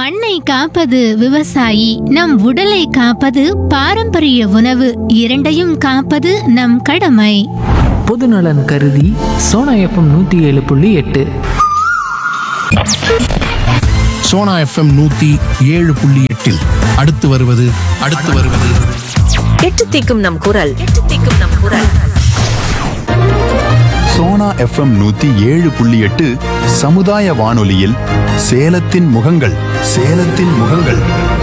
மண்ணை காப்பது விவசாயி நம் உடலை காப்பது பாரம்பரிய உணவு இரண்டையும் காப்பது நம் கடமை பொதுநலன் கருதி சோனா எஃப்எம் நூற்றி ஏழு புள்ளி எட்டு சோனா எஃப்எம் நூத்தி ஏழு புள்ளி எட்டில் அடுத்து வருவது அடுத்து வருவது எட்டு தீக்கும் நம் குரல் எட்டு தீக்கும் நம் குரல் சோனா எஃப்எம் நூத்தி ஏழு புள்ளி எட்டு சமுதாய வானொலியில் சேலத்தின் முகங்கள் சேலத்தின் முகங்கள்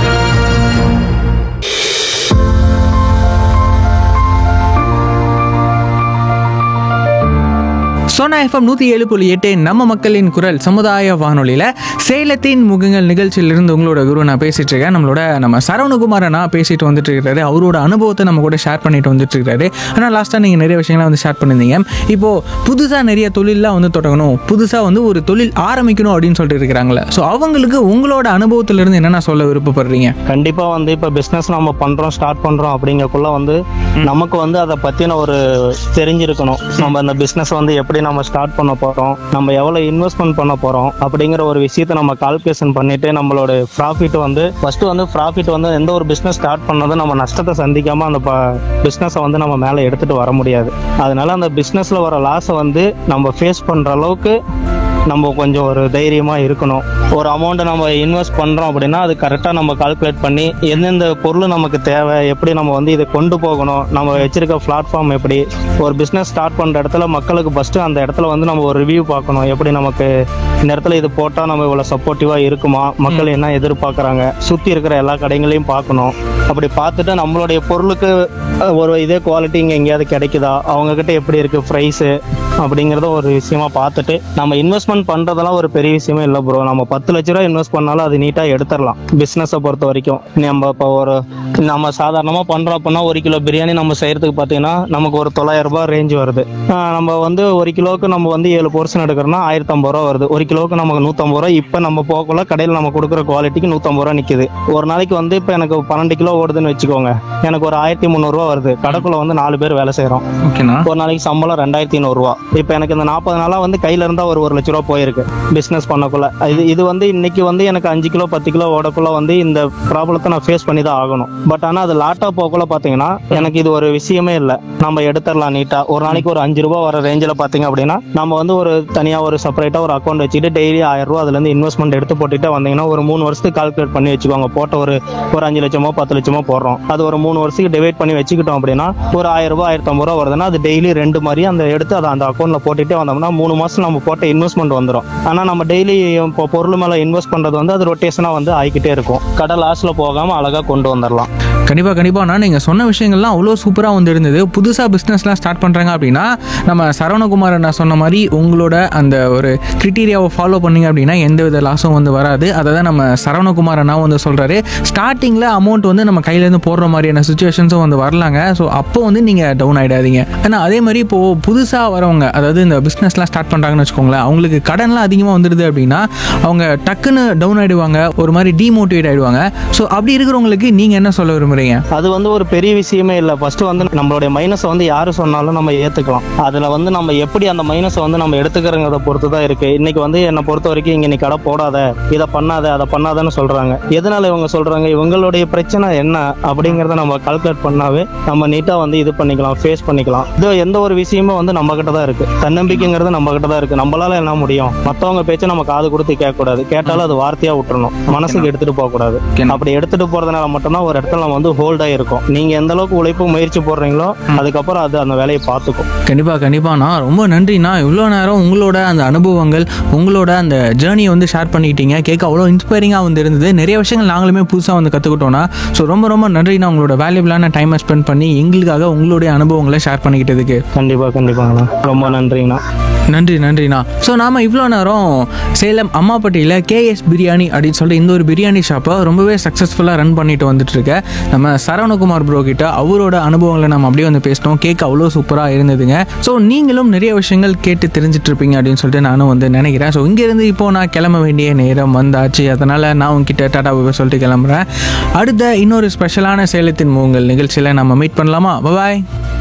சோனா எஃப்எம் நூற்றி ஏழு புள்ளி எட்டு நம்ம மக்களின் குரல் சமுதாய வானொலியில் சேலத்தின் முகங்கள் நிகழ்ச்சியிலிருந்து உங்களோட குரு நான் பேசிட்டு இருக்கேன் நம்மளோட நம்ம சரவணகுமார் அண்ணா பேசிட்டு வந்துட்டு இருக்காரு அவரோட அனுபவத்தை நம்ம கூட ஷேர் பண்ணிட்டு வந்துட்டு இருக்காரு ஆனால் லாஸ்ட்டாக நீங்கள் நிறைய விஷயங்களை வந்து ஷேர் பண்ணியிருந்தீங்க இப்போ புதுசாக நிறைய தொழிலெலாம் வந்து தொடங்கணும் புதுசாக வந்து ஒரு தொழில் ஆரம்பிக்கணும் அப்படின்னு சொல்லிட்டு இருக்கிறாங்களே ஸோ அவங்களுக்கு உங்களோட அனுபவத்திலிருந்து என்னென்ன சொல்ல விருப்பப்படுறீங்க கண்டிப்பா வந்து இப்ப பிசினஸ் நம்ம பண்றோம் ஸ்டார்ட் பண்றோம் அப்படிங்கக்குள்ள வந்து நமக்கு வந்து அதை பத்தின ஒரு தெரிஞ்சிருக்கணும் நம்ம இந்த பிசினஸ் வந்து எப்படி நம்ம ஸ்டார்ட் பண்ண போறோம் நம்ம எவ்வளவு இன்வெஸ்ட்மெண்ட் பண்ண போறோம் அப்படிங்கிற ஒரு விஷயத்தை நம்ம கால்குலேஷன் பண்ணிட்டு நம்மளோட ப்ராஃபிட் வந்து ஃபர்ஸ்ட் வந்து ப்ராஃபிட் வந்து எந்த ஒரு பிசினஸ் ஸ்டார்ட் பண்ணதும் நம்ம நஷ்டத்தை சந்திக்காம அந்த பிசினஸை வந்து நம்ம மேலே எடுத்துட்டு வர முடியாது அதனால அந்த பிசினஸ்ல வர லாஸை வந்து நம்ம ஃபேஸ் பண்ற அளவுக்கு நம்ம கொஞ்சம் ஒரு தைரியமா இருக்கணும் ஒரு அமௌண்ட்டை நம்ம இன்வெஸ்ட் பண்றோம் அப்படின்னா அது கரெக்டாக நம்ம கால்குலேட் பண்ணி எந்தெந்த பொருள் நமக்கு தேவை எப்படி நம்ம வந்து இதை கொண்டு போகணும் நம்ம வச்சிருக்க பிளாட்ஃபார்ம் எப்படி ஒரு பிஸ்னஸ் ஸ்டார்ட் பண்ற இடத்துல மக்களுக்கு ஃபர்ஸ்ட் அந்த இடத்துல வந்து நம்ம ஒரு ரிவ்யூ பார்க்கணும் எப்படி நமக்கு இந்த இடத்துல இது போட்டால் நம்ம இவ்வளோ சப்போர்ட்டிவா இருக்குமா மக்கள் என்ன எதிர்பார்க்குறாங்க சுற்றி இருக்கிற எல்லா கடைகளையும் பார்க்கணும் அப்படி பார்த்துட்டு நம்மளுடைய பொருளுக்கு அஹ், ஒரு இதே குவாலிட்டி இங்கே எங்கேயாவது கிடைக்குதா அவங்க கிட்ட எப்படி இருக்கு ப்ரைஸு அப்படிங்கிறத ஒரு விஷயமா பார்த்துட்டு நம்ம இன்வெஸ்ட்மெண்ட் பண்றதெல்லாம் ஒரு பெரிய விஷயமே இல்லை ப்ரோ நம்ம பத்து லட்ச ரூபா இன்வெஸ்ட் பண்ணாலும் அது நீட்டா எடுத்துடலாம் பிசினஸை பொறுத்த வரைக்கும் நம்ம இப்போ ஒரு நம்ம சாதாரணமா பண்றோம் அப்படின்னா ஒரு கிலோ பிரியாணி நம்ம செய்யறதுக்கு பார்த்தீங்கன்னா நமக்கு ஒரு தொள்ளாயிரம் ரூபாய் ரேஞ்ச் வருது ஆஹ் நம்ம வந்து ஒரு கிலோவுக்கு நம்ம வந்து ஏழு போர்ஷன் எடுக்கிறோம்னா ஆயிரத்தி ஐம்பது ரூபா வருது ஒரு கிலோவுக்கு நமக்கு நூற்றம்பது ரூபா இப்போ நம்ம போகக்குள்ள கடையில் நம்ம கொடுக்குற குவாலிட்டிக்கு நூற்றம்பது ரூபா நிற்குது ஒரு நாளைக்கு வந்து இப்போ எனக்கு பன்னெண்டு கிலோ ஓடுதுன்னு வச்சுக்கோங்க எனக்கு ஒரு ஆயிரத்தி முந்நூறுரூவா வருது கடைக்குள்ள வந்து நாலு பேர் வேலை செய்கிறோம் ஓகேண்ணா ஒரு நாளைக்கு சம்பளம் ரெண்டாயிரத்தி ஐநூறுரூவா இப்போ எனக்கு இந்த நாற்பது நாளா வந்து கையில இருந்தா ஒரு ஒரு லட்ச ரூபா போயிருக்கு பிசினஸ் பண்ணக்குள்ள இது இது வந்து இன்னைக்கு வந்து எனக்கு அஞ்சு கிலோ பத்து கிலோ ஓடக்குள்ள வந்து இந்த ப்ராப்ளத்தை நான் ஃபேஸ் பண்ணி தான் ஆகணும் பட் ஆனா அது லாட்டா போக்குள்ள பாத்தீங்கன்னா எனக்கு இது ஒரு விஷயமே இல்லை நம்ம எடுத்துடலாம் நீட்டா ஒரு நாளைக்கு ஒரு அஞ்சு ரூபா வர ரேஞ்சில் பாத்தீங்க அப்படின்னா நம்ம வந்து ஒரு தனியா ஒரு செப்பரேட்டா ஒரு அக்கௌண்ட் வச்சுட்டு டெய்லி ஆயிரம் ரூபா அதுல இருந்து இன்வெஸ்ட்மெண்ட் எடுத்து போட்டுட்டு வந்தீங்கன்னா ஒரு மூணு வருஷத்துக்கு கால்குலேட் பண்ணி வச்சுக்கோங்க போட்ட ஒரு ஒரு அஞ்சு லட்சமோ பத்து லட்சமோ போடுறோம் அது ஒரு மூணு வருஷத்துக்கு டிவைட் பண்ணி வச்சுக்கிட்டோம் அப்படின்னா ஒரு ஆயிரம் ரூபாய் ஆயிரத்தி ஐம்பது ரூபா வருதுன்னா அது டெய்லி ரெண்டு மாதிரி அந்த எடுத்து அதை அந்த அக்கௌண்ட்ல போட்டுட்டே வந்தோம்னா மூணு மாசம் நம்ம போட்ட இன்வெஸ்ட்மெண்ட் வந்துடும் ஆனா நம்ம டெய்லி இப்போ பொருள் மேல இன்வெஸ்ட் பண்றது வந்து அது ரொட்டேஷனா வந்து ஆகிக்கிட்டே இருக்கும் கடை லாஸ்ட்ல போகாம அழகா கொண்டு வந்துடலாம் கண்டிப்பாக கண்டிப்பாக நீங்கள் சொன்ன விஷயங்கள்லாம் அவ்வளோ சூப்பராக வந்து இருந்தது புதுசாக பிஸ்னஸ்லாம் ஸ்டார்ட் பண்ணுறாங்க அப்படின்னா நம்ம சரவணகுமார் நான் சொன்ன மாதிரி உங்களோட அந்த ஒரு கிரிட்டீரியாவை ஃபாலோ பண்ணீங்க அப்படின்னா எந்த வித லாஸும் வந்து வராது அதை தான் நம்ம சரவணகுமார் அண்ணா வந்து சொல்கிறாரு ஸ்டார்டிங்கில் அமௌண்ட் வந்து நம்ம கையிலேருந்து போடுற மாதிரியான சுச்சுவேஷன்ஸும் வந்து வரலாங்க ஸோ அப்போ வந்து நீங்கள் டவுன் ஆகிடாதீங்க ஆனால் அதே மாதிரி இப்போது புதுசாக வரவங்க அதாவது இந்த பிஸ்னஸ்லாம் ஸ்டார்ட் பண்ணுறாங்கன்னு வச்சுக்கோங்களேன் அவங்களுக்கு கடன்லாம் அதிகமாக வந்துடுது அப்படின்னா அவங்க டக்குன்னு டவுன் ஆகிடுவாங்க ஒரு மாதிரி டிமோட்டிவேட் ஆகிடுவாங்க ஸோ அப்படி இருக்கிறவங்களுக்கு நீங்கள் என்ன சொல்ல விரும்புகிறீங்க அது வந்து ஒரு பெரிய விஷயமே இல்லை ஃபர்ஸ்ட் வந்து நம்மளுடைய மைனஸை வந்து யாரு சொன்னாலும் நம்ம ஏத்துக்கலாம் அதுல வந்து நம்ம எப்படி அந்த மைனஸை வந்து நம்ம எடுத்துக்கிறோங்கிறத பொறுத்து தான் இருக்கு இன்னைக்கு வந்து என்னை பொறுத்த வரைக்கும் இங்க நீ கடை போடாத இதை பண்ணாத அதை பண்ணாதன்னு சொல்றாங்க எதனால இவங்க சொல்றாங்க இவங்களுடைய பிரச்சனை என்ன அப்படிங்கறத நம்ம கால்குலேட் பண்ணாவே நம்ம நீட்டா வந்து இது பண்ணிக்கலாம் ஃபேஸ் பண்ணிக்கலாம் இது எந்த ஒரு விஷயமும் வந்து நம்ம கிட்ட தான் இருக்கு தன்னம்பிக்கைங்கிறது நம்ம கிட்ட தான் இருக்கு நம்மளால என்ன முடியும் மத்தவங்க பேச்சை நம்ம காது கொடுத்து கேட்க கூடாது கேட்டாலும் அது வார்த்தையா விட்டுறணும் மனசுக்கு எடுத்துட்டு போக கூடாது அப்படி எடுத்துட்டு போறதுனால மட்டும்தான் ஒரு இடத்துல நம்ம வந்து ஹோல்ட் ஆயிருக்கும் நீங்க எந்த அளவுக்கு உழைப்பு முயற்சி போடுறீங்களோ அதுக்கப்புறம் அது அந்த வேலையை பார்த்துக்கும் கண்டிப்பாக கண்டிப்பாண்ணா ரொம்ப நன்றிண்ணா இவ்வளோ நேரம் உங்களோட அந்த அனுபவங்கள் உங்களோட அந்த ஜேர்னியை வந்து ஷேர் பண்ணிக்கிட்டீங்க கேட்க அவ்வளோ இன்ஸ்பைரிங்காக வந்து இருந்தது நிறைய விஷயங்கள் நாங்களுமே புதுசாக வந்து கற்றுக்கிட்டோன்னா ஸோ ரொம்ப ரொம்ப நன்றிண்ணா உங்களோட வேல்யூபிளான டைமை ஸ்பெண்ட் பண்ணி எங்களுக்காக உங்களுடைய அனுபவங்களை ஷேர் பண்ணிக்கிட்டதுக்கு கண்டிப்பா கண்டிப்பாங்கண்ணா ரொம்ப நன்றிங்கண்ணா நன்றி நன்றிண்ணா ஸோ நாம் இவ்வளோ நேரம் சேலம் அம்மாப்பட்டியில் கேஎஸ் பிரியாணி அப்படின்னு சொல்லிட்டு இந்த ஒரு பிரியாணி ஷாப்பை ரொம்பவே சக்ஸஸ்ஃபுல்லாக ரன் பண்ணிட்டு வந்துட்டு இருக்க நம்ம சரவணகுமார் ப்ரோ கிட்ட அவரோட அனுபவங்களை நம்ம அப்படியே வந்து பேசினோம் கேட்க அவ்வளோ சூப்பராக இருந்ததுங்க ஸோ நீங்களும் நிறைய விஷயங்கள் கேட்டு தெரிஞ்சிட்டு இருப்பீங்க அப்படின்னு சொல்லிட்டு நானும் வந்து நினைக்கிறேன் ஸோ இங்கேருந்து இப்போ நான் கிளம்ப வேண்டிய நேரம் வந்தாச்சு அதனால் நான் உங்ககிட்ட டாடா பாய் சொல்லிட்டு கிளம்புறேன் அடுத்த இன்னொரு ஸ்பெஷலான சேலத்தின் மூங்கல் நிகழ்ச்சியில் நம்ம மீட் பண்ணலாமா பாய்